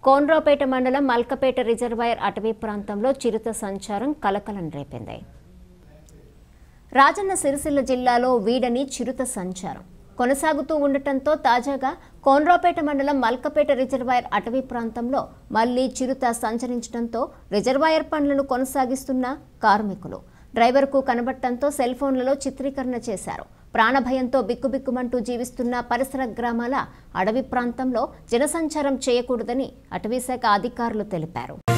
కోన్రాపేట మండలం మల్కపేట రిజర్వాయర్ అటవీ ప్రాంతంలో చిరుత సంచారం కలకలం రేపింది రాజన్న సిరిసిల్ల జిల్లాలో వీడని చిరుత సంచారం కొనసాగుతూ ఉండటంతో తాజాగా కోన్రాపేట మండలం మల్కపేట రిజర్వాయర్ అటవీ ప్రాంతంలో మళ్లీ చిరుత సంచరించడంతో రిజర్వాయర్ పనులను కొనసాగిస్తున్న కార్మికులు డ్రైవర్కు కనబడటంతో సెల్ ఫోన్లలో చిత్రీకరణ చేశారు ప్రాణభయంతో బిక్కుబిక్కుమంటూ జీవిస్తున్న పరిసర గ్రామాల అడవి ప్రాంతంలో జనసంచారం చేయకూడదని అటవీశాఖ అధికారులు తెలిపారు